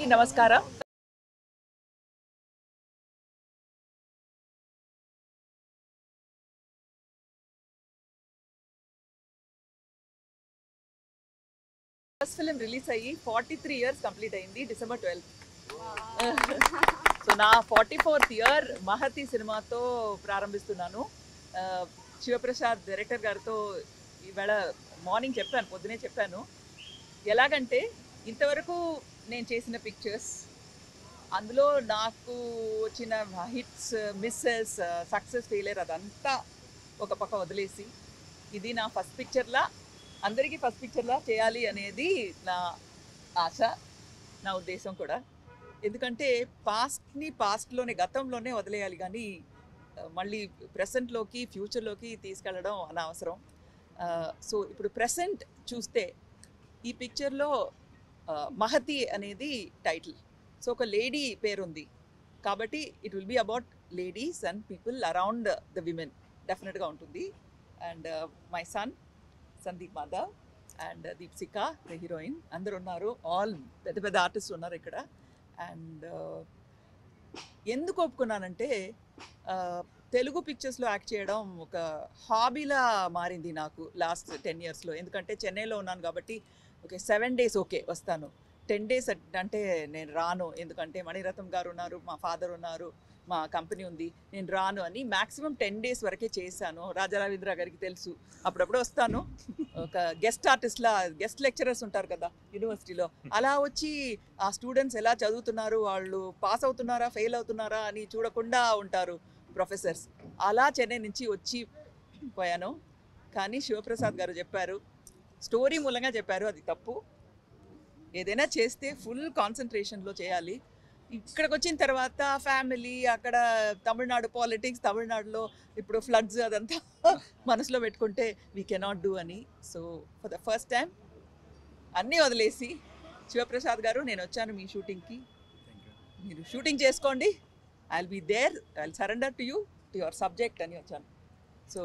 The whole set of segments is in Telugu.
నమస్కారం ఫస్ట్ ఫిలిం రిలీజ్ అయ్యి ఫార్టీ త్రీ ఇయర్స్ కంప్లీట్ అయింది డిసెంబర్ ట్వెల్త్ సో నా ఫార్టీ ఫోర్త్ ఇయర్ మహతి సినిమాతో ప్రారంభిస్తున్నాను ఆ, శివప్రసాద్ డైరెక్టర్ గారితో ఈవేళ మార్నింగ్ చెప్పాను పొద్దునే చెప్పాను ఎలాగంటే ఇంతవరకు నేను చేసిన పిక్చర్స్ అందులో నాకు వచ్చిన హిట్స్ మిస్సెస్ సక్సెస్ ఫెయిలియర్ అదంతా ఒక పక్క వదిలేసి ఇది నా ఫస్ట్ పిక్చర్లా అందరికీ ఫస్ట్ పిక్చర్లా చేయాలి అనేది నా ఆశ నా ఉద్దేశం కూడా ఎందుకంటే పాస్ట్ని పాస్ట్లోనే గతంలోనే వదిలేయాలి కానీ ఆ, మళ్ళీ ప్రెసెంట్లోకి ఫ్యూచర్లోకి తీసుకెళ్ళడం అనవసరం సో ఇప్పుడు ప్రెసెంట్ చూస్తే ఈ పిక్చర్లో ఆ, మహతి అనేది టైటిల్ సో ఒక లేడీ పేరుంది కాబట్టి it will be about ladies and people around the women డెఫినెట్గా ఉంటుంది and my son Sandeep Madhav and Deepsika the heroine అందరు ఉన్నారు ఆల్ పెద్ద పెద్ద ఆర్టిస్ట్ ఉన్నారు ఇక్కడ అండ్ ఎందుకు ఒప్పుకున్నానంటే ఆ, తెలుగు పిక్చర్స్లో యాక్ట్ చేయడం ఒక హాబీలా మారింది నాకు లాస్ట్ టెన్ ఇయర్స్లో ఎందుకంటే చెన్నైలో ఉన్నాను కాబట్టి ఓకే సెవెన్ డేస్ ఓకే వస్తాను టెన్ డేస్ అంటే నేను రాను ఎందుకంటే మణిరత్నం గారు ఉన్నారు మా ఫాదర్ ఉన్నారు మా కంపెనీ ఉంది నేను రాను అని మాక్సిమం టెన్ డేస్ వరకే చేశాను రాజా రవీంద్ర గారికి తెలుసు అప్పుడప్పుడు వస్తాను ఒక గెస్ట్ ఆర్టిస్ట్లా గెస్ట్ లెక్చరర్స్ ఉంటారు కదా యూనివర్సిటీలో అలా వచ్చి ఆ స్టూడెంట్స్ ఎలా చదువుతున్నారు వాళ్ళు పాస్ అవుతున్నారా ఫెయిల్ అవుతున్నారా అని చూడకుండా ఉంటారు ప్రొఫెసర్స్ అలా చెన్నై నుంచి వచ్చి పోయాను కానీ శివప్రసాద్ గారు చెప్పారు స్టోరీ మూలంగా చెప్పారు అది తప్పు ఏదైనా చేస్తే ఫుల్ కాన్సన్ట్రేషన్లో చేయాలి ఇక్కడికి వచ్చిన తర్వాత ఫ్యామిలీ అక్కడ తమిళనాడు పాలిటిక్స్ తమిళనాడులో ఇప్పుడు ఫ్లడ్స్ అదంతా మనసులో పెట్టుకుంటే వీ కెనాట్ డూ అని so for the first time అన్నీ వదిలేసి శివప్రసాద్ గారు నేను వచ్చాను మీ షూటింగ్కి మీరు షూటింగ్ చేసుకోండి I will be there I will surrender to you to your subject అని వచ్చాను సో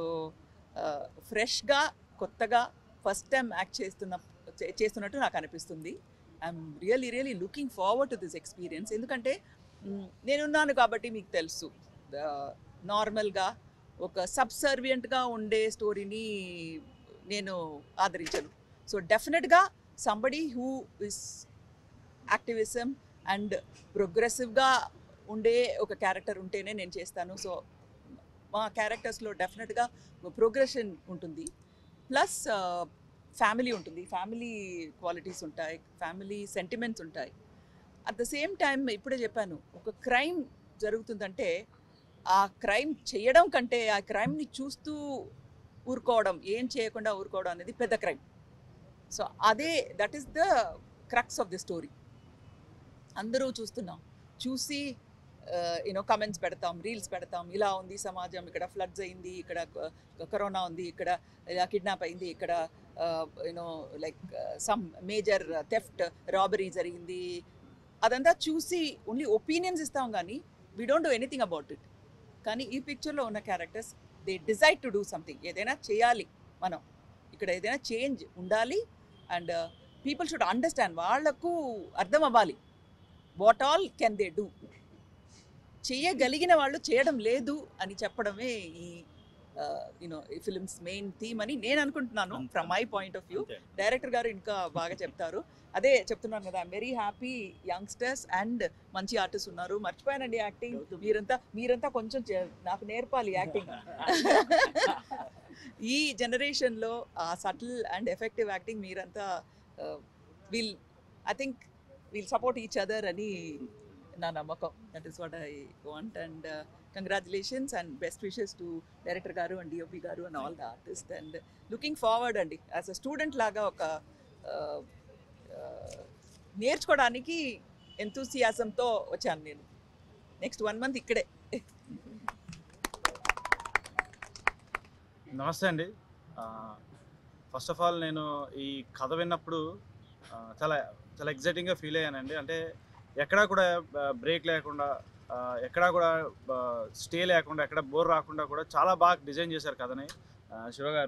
ఫ్రెష్గా కొత్తగా ఫస్ట్ టైం యాక్ట్ చేస్తున్న చే- చేస్తున్నట్టు నాకు అనిపిస్తుంది I'm really really looking forward to this experience ఎందుకంటే మ్, నేనున్నాను కాబట్టి మీకు తెలుసు నార్మల్గా ఒక సబ్సర్వియంట్గా ఉండే స్టోరీని నేను ఆదరించను సో డెఫినెట్గా somebody who is activism and ప్రోగ్రెసివ్గా ఉండే ఒక క్యారెక్టర్ ఉంటేనే నేను చేస్తాను సో మా క్యారెక్టర్స్లో డెఫినెట్గా ప్రోగ్రెషన్ ఉంటుంది ప్లస్ ఫ్యామిలీ ఉంటుంది ఫ్యామిలీ క్వాలిటీస్ ఉంటాయి ఫ్యామిలీ సెంటిమెంట్స్ ఉంటాయి అట్ ద సేమ్ టైం ఇప్పుడే చెప్పాను ఒక క్రైమ్ జరుగుతుందంటే ఆ క్రైమ్ చేయడం కంటే ఆ క్రైమ్ని చూస్తూ ఊరుకోవడం ఏం చేయకుండా ఊరుకోవడం అనేది పెద్ద క్రైమ్ సో అదే that is the crux of the story అందరూ చూస్తున్నాం చూసి యూనో కమెంట్స్ పెడతాం రీల్స్ పెడతాం ఇలా ఉంది సమాజం ఇక్కడ ఫ్లడ్స్ అయింది ఇక్కడ క- కరోనా ఉంది ఇక్కడ ఇలా కిడ్నాప్ అయింది ఇక్కడ you know like some major theft robbery జరిగింది అదంతా చూసి ఓన్లీ ఒపీనియన్స్ ఇస్తాం కానీ we don't do anything about it కానీ ఈ పిక్చర్లో ఉన్న characters they decide to do something ఏదైనా చేయాలి మనం ఇక్కడ ఏదైనా చేంజ్ ఉండాలి అండ్ పీపుల్ షుడ్ అండర్స్టాండ్ వాళ్లకు అర్థం అవ్వాలి what all can they do చేయగలిగిన వాళ్ళు చేయడం లేదు అని చెప్పడమే ఈ యూనో ఈ ఫిల్మ్స్ మెయిన్ థీమ్ అని నేను అనుకుంటున్నాను అంతే. From my point of view అంతే. డైరెక్టర్ గారు ఇంకా బాగా చెప్తారు అదే చెప్తున్నాను కదా వెరీ హ్యాపీ యంగ్స్టర్స్ అండ్ మంచి ఆర్టిస్ట్ ఉన్నారు మర్చిపోయానండి యాక్టింగ్ మీరంతా మీరంతా కొంచెం చే- నాకు నేర్పాలి యాక్టింగ్ ఈ జనరేషన్లో ఆ సటిల్ అండ్ ఎఫెక్టివ్ యాక్టింగ్ మీరంతా will I think will support each other అని నా నమ్మకం that is what I want and congratulations and best wishes to director గారు అండ్ డిఓపి గారు and all the artist and looking forward అండి యాజ్ అ స్టూడెంట్ లాగా ఒక uh, uh, నేర్చుకోవడానికి ఎంతూసియాసంతో వచ్చాను నేను నెక్స్ట్ వన్ మంత్ ఇక్కడే నమస్తే అండి ఫస్ట్ ఆఫ్ ఆల్ నేను ఈ కథ విన్నప్పుడు ఆ, చాలా చాలా ఎగ్జైటింగ్గా ఫీల్ అయ్యానండి అంటే ఎక్కడా కూడా బ్రేక్ లేకుండా ఆ, ఎక్కడా కూడా స్టే లేకుండా ఎక్కడ బోర్ రాకుండా కూడా చాలా బాగా డిజైన్ చేశారు కథని ఆ, శివ గారు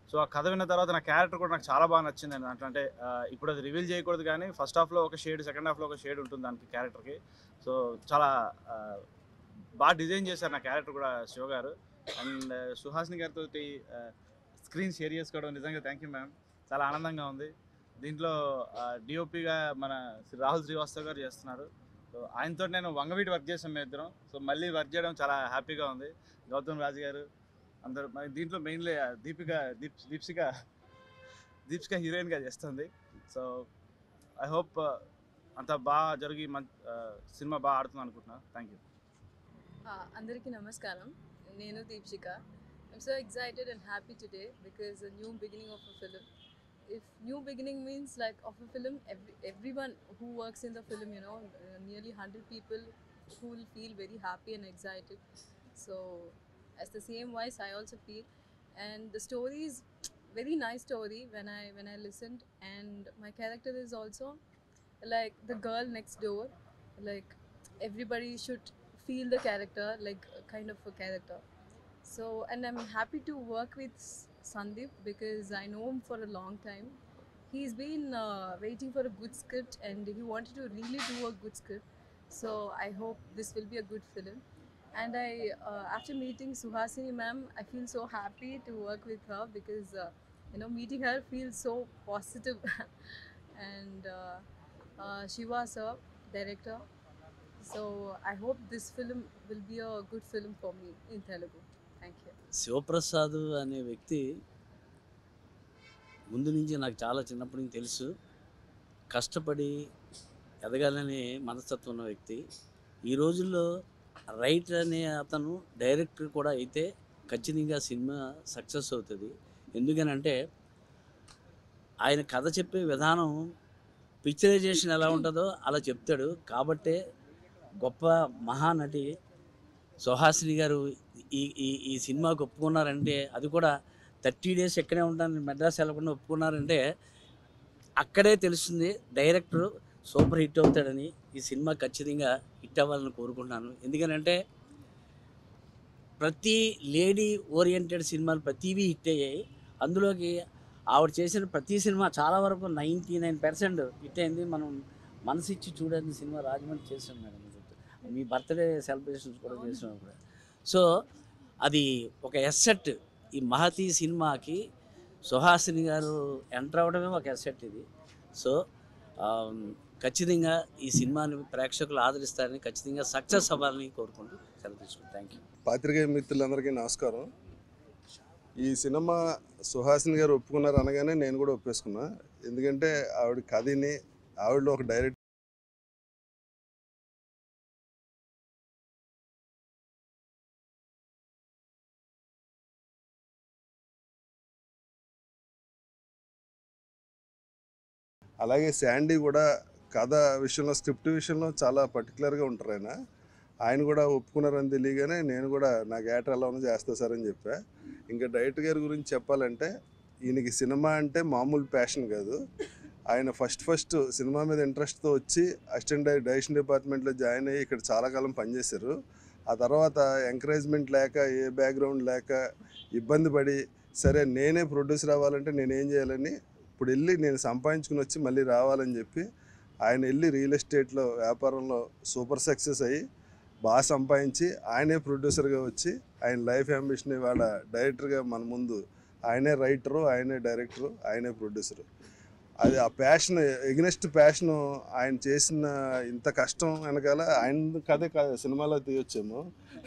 సో ఆ కథ విన్న తర్వాత నా క్యారెక్టర్ కూడా నాకు చాలా బాగా నచ్చింది అండి దాంట్లో అంటే ఆ, ఇప్పుడు అది రివీల్ చేయకూడదు కానీ ఫస్ట్ హాఫ్లో ఒక షేడ్ సెకండ్ హాఫ్లో ఒక షేడ్ ఉంటుంది దానికి క్యారెక్టర్కి సో చాలా ఆ, బాగా డిజైన్ చేశారు నా క్యారెక్టర్ కూడా శివ గారు అండ్ సుహాసిని గారితో స్క్రీన్ షేర్ చేసుకోవడం నిజంగా థ్యాంక్ యూ మ్యామ్ చాలా ఆనందంగా ఉంది దీంట్లో డిఓపిగా మన శ్రీ రాహుల్ శ్రీవాస్తవ్ గారు చేస్తున్నారు సో ఆయనతో నేను వంగవీటి వర్క్ చేసాం మేము ఇద్దరం సో మళ్ళీ వర్క్ చేయడం చాలా హ్యాపీగా ఉంది గౌతమ్ రాజు గారు అందరు మరి దీంట్లో మెయిన్లీ దీపిక దీప్ దీప్సిక దీప్సిక హీరోయిన్గా చేస్తుంది సో ఐ హోప్ అంత బాగా జరిగి మం సినిమా బాగా ఆడుతుంది అనుకుంటున్నాను థ్యాంక్ యూ ఆ, అందరికీ నమస్కారం నేను Deepshika I'm so excited and happy today because new beginning of a film if new beginning means like of a film every, everyone who works in the film you know uh, nearly 100 people who will feel very happy and excited so as the same voice i also feel and the story is very nice story when i when i listened and my character is also like the girl next door like everybody should feel the character like a kind of a character so and i'm happy to work with S- sandeep because i know him for a long time he's been uh, waiting for a good script and he wanted to really do a good script so i hope this will be a good film and i uh, after meeting suhasini ma'am i feel so happy to work with her because uh, you know meeting her feels so positive and uh, uh, shiva sir director so i hope this film will be a good film for me in telugu thank you Shivaprasad అనే వ్యక్తి ముందు నుంచి నాకు చాలా చిన్నప్పటి నుంచి తెలుసు కష్టపడి ఎదగాలనే మనస్తత్వం ఉన్న వ్యక్తి ఈ రోజుల్లో రైటర్ అనే అతను డైరెక్టర్ కూడా అయితే ఖచ్చితంగా సినిమా సక్సెస్ అవుతుంది ఎందుకనంటే ఆయన కథ చెప్పే విధానం పిక్చరైజేషన్ ఎలా ఉంటుందో అలా చెప్తాడు కాబట్టే గొప్ప మహానటి సుహాసిని గారు ఈ ఈ ఈ సినిమాకి ఒప్పుకున్నారంటే అది కూడా థర్టీ డేస్ ఎక్కడే ఉంటాను మెడ్రాస్ వెళ్ళకుండా ఒప్పుకున్నారంటే అక్కడే తెలుస్తుంది డైరెక్టర్ సూపర్ హిట్ అవుతాడని ఈ సినిమా ఖచ్చితంగా హిట్ అవ్వాలని కోరుకుంటున్నాను ఎందుకనంటే ప్రతి లేడీ ఓరియంటెడ్ సినిమాలు ప్రతివి హిట్ అయ్యాయి అందులోకి ఆవిడ చేసిన ప్రతి సినిమా చాలా వరకు నైంటీ నైన్ పర్సెంట్ హిట్ అయింది మనం మనసు ఇచ్చి చూడని సినిమా రాజమండ్రి చేసాం మేడం మీ బర్త్డే సెలబ్రేషన్స్ కూడా చేసాం కూడా సో అది ఒక ఎస్సెట్ ఈ మహతి సినిమాకి సుహాసిని గారు ఎంటర్ అవడమే ఒక ఎస్సెట్ ఇది సో ఆమ్, ఖచ్చితంగా ఈ సినిమాని ప్రేక్షకులు ఆదరిస్తారని ఖచ్చితంగా సక్సెస్ అవ్వాలని కోరుకుంటూ సెలవు తీసుకుంటాను థ్యాంక్ యూ పాత్రికేయ మిత్రులందరికీ నమస్కారం ఈ సినిమా సుహాసిని గారు ఒప్పుకున్నారు అనగానే నేను కూడా ఒప్పేసుకున్నా ఎందుకంటే ఆవిడ కథని ఆవిడలో ఒక డైరెక్ట్ అలాగే శాండీ కూడా కథ విషయంలో స్క్రిప్ట్ విషయంలో చాలా పర్టికులర్గా ఉంటారు ఆయన ఆయన కూడా ఒప్పుకున్నారని తెలియగానే నేను కూడా నాకు ఏటర్ ఎలా ఉన్నా చేస్తా సార్ అని చెప్పా ఇంకా డైరెక్టర్ గారి గురించి చెప్పాలంటే ఈయనకి సినిమా అంటే మామూలు ప్యాషన్ కాదు ఆయన ఫస్ట్ ఫస్ట్ సినిమా మీద ఇంట్రెస్ట్తో వచ్చి అసిస్టెంట్ డైరెక్షన్ డిపార్ట్మెంట్లో జాయిన్ అయ్యి ఇక్కడ చాలా కాలం పనిచేశారు ఆ తర్వాత ఎంకరేజ్మెంట్ లేక ఏ బ్యాక్గ్రౌండ్ లేక ఇబ్బంది పడి సరే నేనే ప్రొడ్యూసర్ అవ్వాలంటే నేను ఏం చేయాలని ఇప్పుడు వెళ్ళి నేను సంపాదించుకుని వచ్చి మళ్ళీ రావాలని చెప్పి ఆయన వెళ్ళి రియల్ ఎస్టేట్లో వ్యాపారంలో సూపర్ సక్సెస్ అయ్యి బాగా సంపాదించి ఆయనే ప్రొడ్యూసర్గా వచ్చి ఆయన లైఫ్ అంబిషన్ ఇవాళ డైరెక్టర్గా మన ముందు ఆయనే రైటరు ఆయనే డైరెక్టరు ఆయనే ప్రొడ్యూసరు అది ఆ ప్యాషన్ ఎగ్నెస్ట్ ప్యాషన్ ఆయన చేసిన ఇంత కష్టం వెనకాల ఆయన కథే కాదు సినిమాలో తీయొచ్చేమో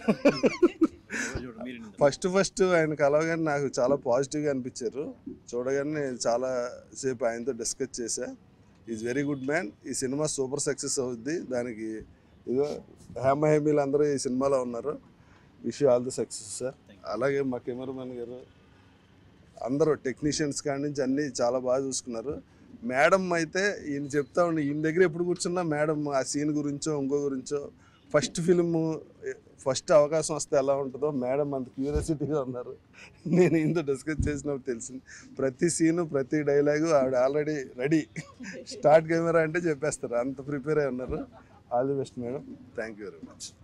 ఫస్ట్ ఫస్ట్ ఆయన కలవగానే నాకు చాలా పాజిటివ్గా అనిపించారు చూడగానే నేను చాలా సేపు ఆయనతో డిస్కస్ చేశా ఈజ్ వెరీ గుడ్ మ్యాన్ ఈ సినిమా సూపర్ సక్సెస్ అవుద్ది దానికి ఇదో హేమ హేమీలు అందరూ ఈ సినిమాలో ఉన్నారు wish all the success sir అలాగే మా కెమెరామెన్ గారు అందరూ టెక్నీషియన్స్ కాడి నుంచి అన్నీ చాలా బాగా చూసుకున్నారు మేడం అయితే ఈయన చెప్తా ఉండి ఈయన దగ్గర ఎప్పుడు కూర్చున్నా మేడం ఆ సీన్ గురించో ఇంకో గురించో ఫస్ట్ ఫిల్మ్ ఫస్ట్ అవకాశం వస్తే ఎలా ఉంటుందో మేడం అంత క్యూరియాసిటీగా ఉన్నారు నేను ఇంత డిస్కస్ చేసినప్పుడు తెలిసింది ప్రతి సీను ప్రతి డైలాగు ఆవిడ ఆల్రెడీ రెడీ స్టార్ట్ కెమెరా అంటే చెప్పేస్తారు అంత ప్రిపేర్ అయి ఉన్నారు all the best madam thank you very much